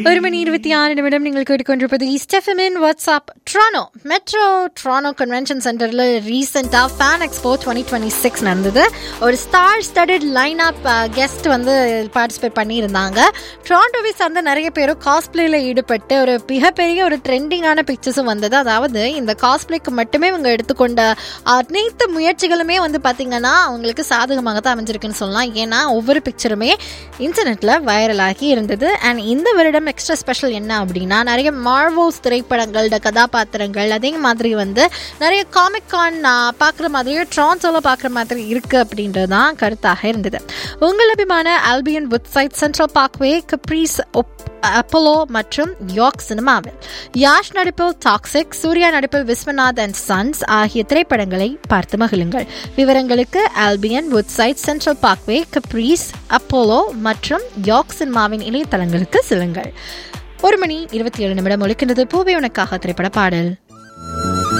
ஒரு மணி இருபத்தி ஆறு நிமிடம் நீங்கள் கேட்டுக்கொண்டிருப்பது ஸ்டெஃபமின் what's up Toronto metro Toronto convention சென்டரில் ரீசெண்டாக fan expo twenty twenty six நடந்தது ஒரு star studded line up guest வந்து பார்ட்டிசிபேட் பண்ணியிருந்தாங்க ட்ராண்டோவை சார்ந்த நிறைய பேரும் காஸ்பிளேல ஈடுபட்டு ஒரு மிகப்பெரிய ஒரு ட்ரெண்டிங்கான பிக்சர்ஸும் வந்தது அதாவது இந்த காஸ்பிளேக்கு மட்டுமே இவங்க எடுத்துக்கொண்ட அனைத்து முயற்சிகளுமே வந்து பார்த்தீங்கன்னா அவங்களுக்கு சாதகமாக தான் அமைஞ்சிருக்குன்னு சொல்லலாம் ஏன்னா ஒவ்வொரு பிக்சருமே இன்டர்நெட்டில் வைரலாகி இருந்தது அண்ட் இந்த வருடம் எக்ஸ்ட்ரா ஸ்பெஷல் என்ன அப்படின்னா நிறைய மார்வோஸ் திரைப்படங்களோட கதாபாத்திரங்கள் அதே மாதிரி வந்து நிறைய காமிக் கான் பார்க்குற மாதிரியே ட்ரான்ஸோவில் பார்க்குற மாதிரி இருக்குது அப்படின்றது தான் கருத்தாக இருந்தது உங்கள் அபிமான Albion Woodside Central Parkway Caprice ஒப் அப்போலோ மற்றும் யாக் சினிமாவில் யாஷ் நடிப்பில் டாக்ஸிக் சூர்யா நடிப்பில் விஸ்வநாத் அண்ட் சன்ஸ் ஆகிய திரைப்படங்களை பார்த்து மகிழுங்கள் விவரங்களுக்கு Albion Woodside Central Parkway Caprice Apollo மற்றும் யாக் சினிமாவின் இணையதளங்களுக்கு செல்லுங்கள் ஒரு மணி இருபத்தி ஏழு நிமிடம் ஒழிக்கின்றது பூவே உனக்காக திரைப்பட பாடல்